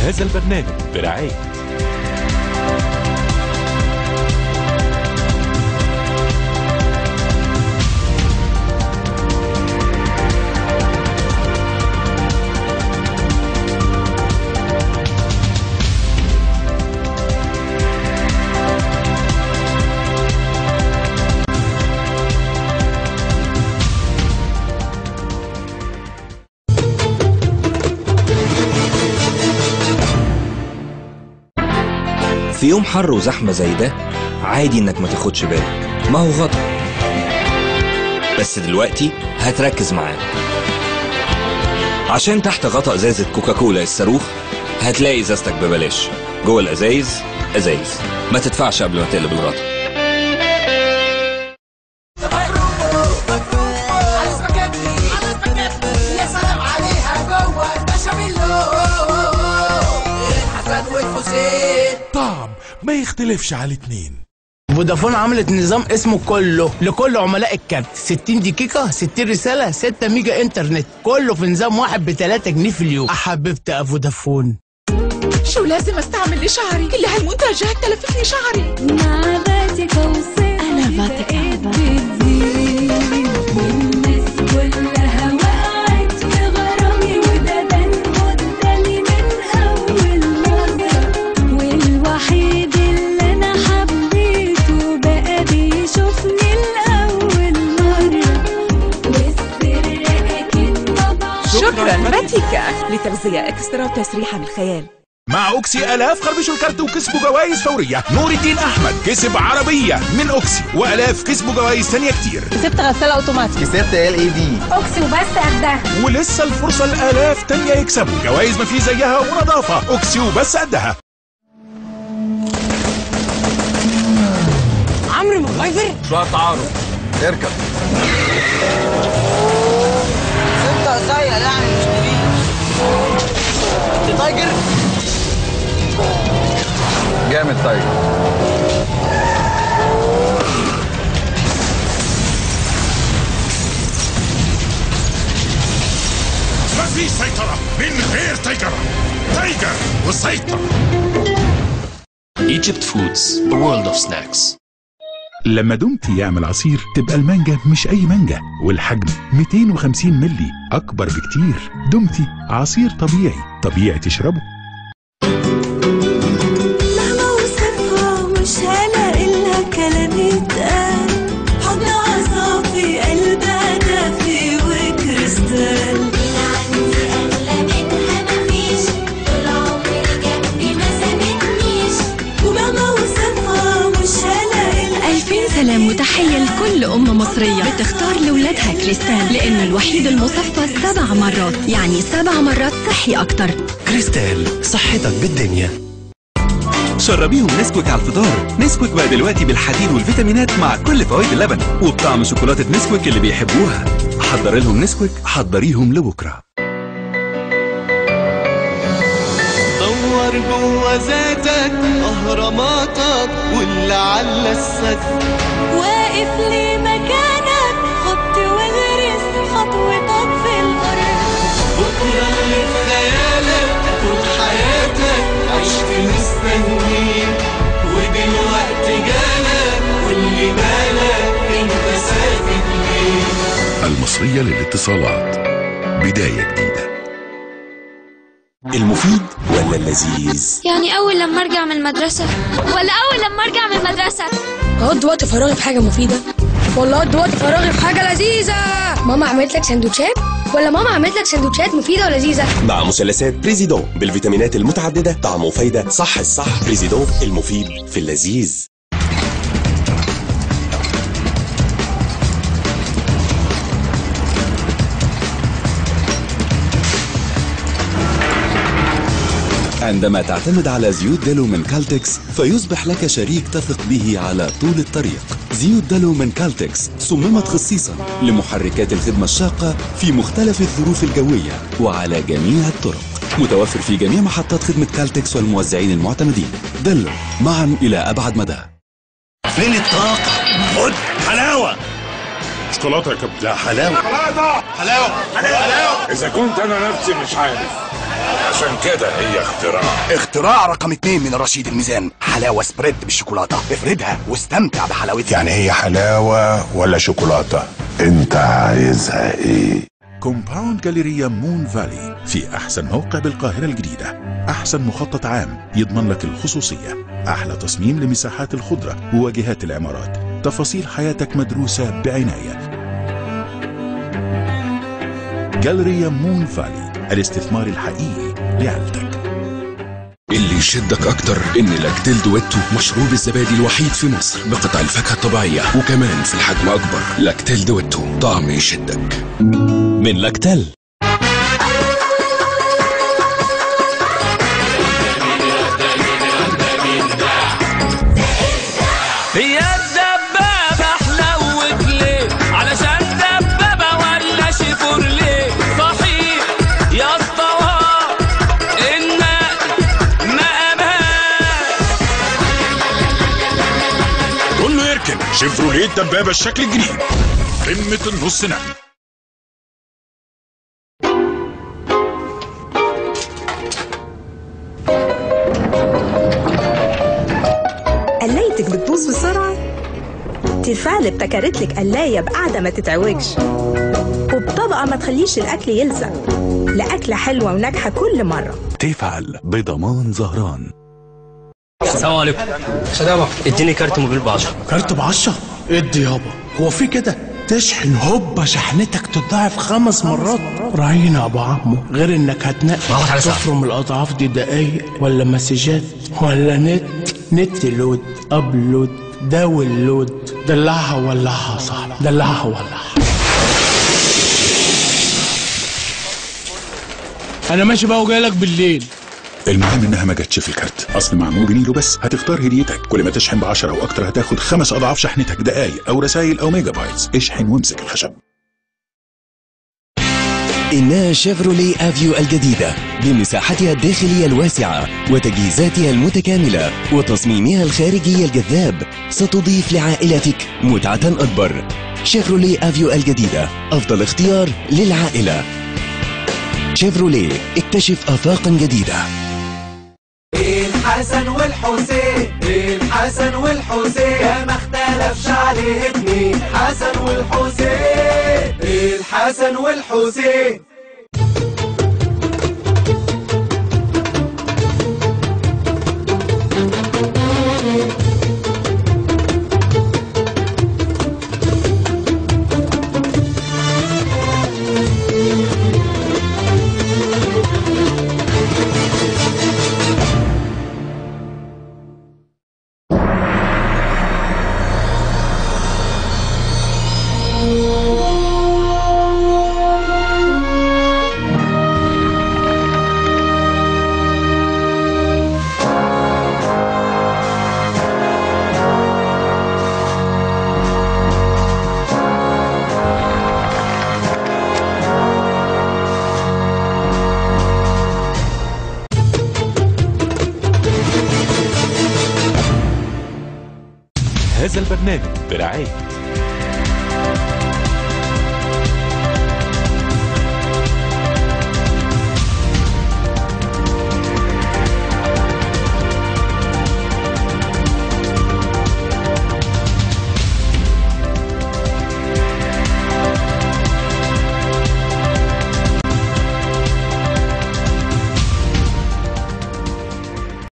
هذا البرنامج برعاية في يوم حر وزحمة زي ده عادي انك ما تاخدش بالك ما هو غطا بس دلوقتي هتركز معانا عشان تحت غطا ازازة كوكاكولا الصاروخ هتلاقي ازازتك ببلاش جوه الازايز ازايز ما تدفعش قبل ما تقلب الغطا يا سلام عليها جوه البشاميلو الحسن والحسين طعم ما يختلفش على الاتنين فودافون عملت نظام اسمه كله لكل عملاء الكارت 60 دقيقة 60 رسالة 6 ميجا انترنت كله في نظام واحد ب 3 جنيه في اليوم حبيبتي يا فودافون شو لازم استعمل لشعري كل هالمنتجات تلفت لي شعري مع باتيكا وصيف أنا باتيكا الناس كلها وقعت في غرامي وده بان قدامي من أول مرة والوحيد اللي أنا حبيته بقى بيشوفني لأول مرة والسر أكيد طبعا شكرا باتيكا لتغذية اكسترا وتسريحة بالخيال مع اوكسي الاف خربشوا الكارت وكسبوا جوائز فوريه نور الدين احمد كسب عربيه من اوكسي والاف كسبوا جوائز تانية كتير كسبت غسالة اوتوماتيك كسبت ال اي دي اوكسي وبس قدها ولسه الفرصه الالاف تانية يكسبوا جوائز ما في زيها ونظافه اوكسي وبس قدها عمرو مغيفر شوية تعارف اركب انت قصير يعني مش كبير انت تايجر جامد طيب مفيش سيطره من غير تايجر تايجر وسيطر Egypt Foods The World of Snacks لما دومتي يعمل عصير تبقى المانجا مش أي مانجا والحجم 250 ملي أكبر بكتير دومتي عصير طبيعي طبيعي تشربه مهما وصفها مش هلاقي لها كلام يتقال حضن عصافي قلبها دافي وكريستال عندي أغلى منها مفيش طول عمري جنبي ما سابتنيش ومهما وصفها مش هلاقي لها ألفين سلام وتحية لكل أم مصرية بتختار لولادها كريستال لأنه الوحيد المصفى سبع مرات يعني سبع مرات صحي أكتر كريستال صحتك بالدنيا شربيهم نسكويك على الفطار نسكويك بقى دلوقتي بالحديد والفيتامينات مع كل فوائد اللبن وبطعم شوكولاتة نسكويك اللي بيحبوها حضر لهم نسكويك حضريهم لبكره دور جوا ذاتك اهراماتك واللي على السد واقف لي مكانك خط واغرس خطوتك في الأرض بكره اللي في خيالك طول حياتك عشت مستنيه ودلوقتي جالك واللي بالك انت ساكت ليه المصرية للاتصالات بداية جديدة المفيد ولا اللذيذ يعني أول لما أرجع من المدرسة ولا أول لما أرجع من المدرسة اقضي وقت فراغي في حاجه مفيده ولا اقضي وقت فراغي في حاجه لذيذه ماما عملت لك سندوتشات ولا ماما عملت لك سندوتشات مفيده ولذيذه مع مثلثات بريزيدون بالفيتامينات المتعددة طعم وفايدة صح الصح بريزيدون المفيد في اللذيذ عندما تعتمد على زيوت دلو من كالتكس فيصبح لك شريك تثق به على طول الطريق زيوت دلو من كالتكس صممت خصيصا لمحركات الخدمة الشاقة في مختلف الظروف الجوية وعلى جميع الطرق متوفر في جميع محطات خدمة كالتكس والموزعين المعتمدين دلو معا إلى أبعد مدى فين الطاقة؟ خد حلاوة شوكولاتة يا كابتن لا حلاوة شوكولاتة حلاوة حلاوة إذا كنت أنا نفسي مش عارف عشان كده هي اختراع اختراع رقم اتنين من رشيد الميزان حلاوة سبريد بالشوكولاتة افردها واستمتع بحلاوتها يعني هي حلاوة ولا شوكولاتة انت عايزها ايه كومباوند جاليريا مون فالي في أحسن موقع بالقاهرة الجديدة أحسن مخطط عام يضمن لك الخصوصية أحلى تصميم لمساحات الخضرة وواجهات العمارات تفاصيل حياتك مدروسة بعناية جاليريا مون فالي الاستثمار الحقيقي لعيلتك اللي يشدك اكتر ان لاكتيل دويتو مشروب الزبادي الوحيد في مصر بقطع الفاكهه الطبيعيه وكمان في الحجم اكبر لاكتيل دويتو طعم يشدك من لاكتل هي الدبابة حلوت ليه علشان دبابة ولا شيفورليه صحيح يا اسطوات النقل ما امان كله يركن شيفروليه دبابة الشكل الجديد قمة النص نقل قلايتك بتبوظ بسرعة؟ تفعل ابتكرت لك قلاية بقعدة ما تتعوجش وبطبقة ما تخليش الأكل يلزق لأكلة حلوة وناجحة كل مرة تفعل بضمان زهران السلام عليكم سلام اديني كارت موبيل ب 10 كارت ب 10 ادي يابا هو في كده تشحن هوبا شحنتك تضاعف خمس مرات راينا يا ابو عمو غير انك هتنقي باخد على ساعة. تفرم الاضعاف دي دقايق ولا مسجات ولا نت نت لود ابلود داونلود دلعها ولعها يا صاحبي دلعها ولعها انا ماشي بقى وجاي لك بالليل المهم انها ما جاتش في الكارت اصل معمول بنيلو بس هتختار هديتك كل ما تشحن ب 10 او اكتر هتاخد خمس اضعاف شحنتك دقايق او رسائل او ميجا بايتس اشحن وامسك الخشب إنها شيفرولي أفيو الجديدة بمساحتها الداخلية الواسعة وتجهيزاتها المتكاملة وتصميمها الخارجي الجذاب ستضيف لعائلتك متعة أكبر شيفرولي أفيو الجديدة أفضل اختيار للعائلة شيفرولي اكتشف آفاقا جديدة الحسن والحسين الحسن والحسين يا ما اختلفش عليه اتنين حسن والحسين الحسن والحسين هذا البرنامج برعاية